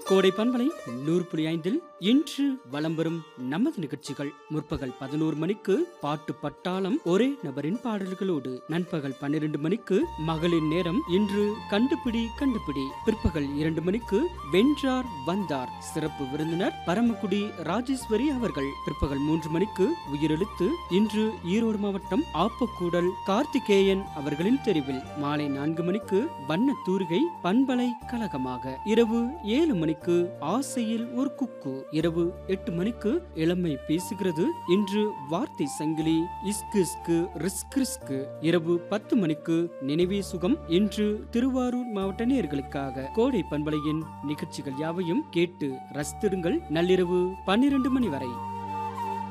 கோடை பண்பலை நூறு புள்ளி ஐந்தில் இன்று வலம் வரும் நமது நிகழ்ச்சிகள் முற்பகல் பதினோரு மணிக்கு பாட்டு பட்டாளம் ஒரே நபரின் பாடல்களோடு நண்பகல் பன்னிரண்டு மணிக்கு மகளிர் நேரம் இன்று கண்டுபிடி கண்டுபிடி பிற்பகல் இரண்டு மணிக்கு வென்றார் வந்தார் சிறப்பு விருந்தினர் பரமக்குடி ராஜேஸ்வரி அவர்கள் பிற்பகல் மூன்று மணிக்கு உயிரெழுத்து இன்று ஈரோடு மாவட்டம் ஆப்பக்கூடல் கார்த்திகேயன் அவர்களின் தெரிவில் மாலை நான்கு மணிக்கு வண்ண தூரிகை பண்பலை கழகமாக இரவு ஏழு மணிக்கு ஆசையில் ஒரு குக்கு இரவு எட்டு மணிக்கு இளமை பேசுகிறது இன்று வார்த்தை சங்கிலி இஸ்கு இஸ்கு ரிஸ்க் ரிஸ்க் இரவு பத்து மணிக்கு நினைவே சுகம் இன்று திருவாரூர் மாவட்ட நேர்களுக்காக கோடை பண்பலையின் நிகழ்ச்சிகள் யாவையும் கேட்டு ரசித்திடுங்கள் நள்ளிரவு பன்னிரண்டு மணி வரை